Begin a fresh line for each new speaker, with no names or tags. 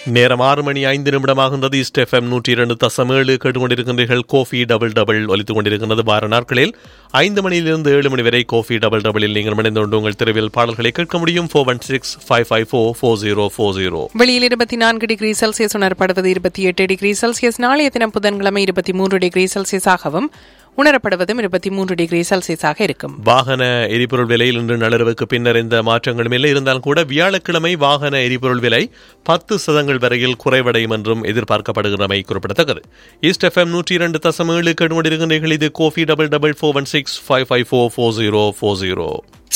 நேரம் ஆறு மணி ஐந்து நிமிடமாகின்றது ஈஸ்ட் எஃப்எம் நூற்றி இரண்டு தசம் ஏழு கேட்டுக்கொண்டிருக்கின்றீர்கள் கோஃபி டபுள் டபுள் ஒலித்துக் கொண்டிருக்கின்றது வார நாட்களில் ஐந்து மணியிலிருந்து ஏழு மணி வரை கோஃபி டபுள் டபுளில் நீங்கள் மணிந்து கொண்டு உங்கள் தெருவில் பாடல்களை கேட்க முடியும் four one six five five four four zero four zero
வெளியில் இருபத்தி நான்கு டிகிரி செல்சியஸ் உணரப்படுவது இருபத்தி எட்டு டிகிரி செல்சியஸ் நாளைய தினம் புதன்கிழமை இருபத்தி மூன்று டிகிரி செல்சியஸாகவும் உணரப்படுவதும் இருபத்தி மூன்று டிகிரி செல்சியஸாக இருக்கும்
வாகன எரிபொருள் விலையில் இன்று நள்ளிரவுக்கு பின்னர் எந்த மாற்றங்களும் இல்லை இருந்தாலும் கூட வியாழக்கிழமை வாகன எரிபொருள் விலை பத்து சதங்கள் வரையில் குறைவடையும் என்றும் எதிர்பார்க்கப்படுகிறமை குறிப்பிடத்தக்கது ஈஸ்ட் எஃப்எம் நூற்றி இரண்டு தசம் ஏழு கடுமடிருக்கின்றீர்கள் இது கோஃபி double double four one six five five four four zero four zero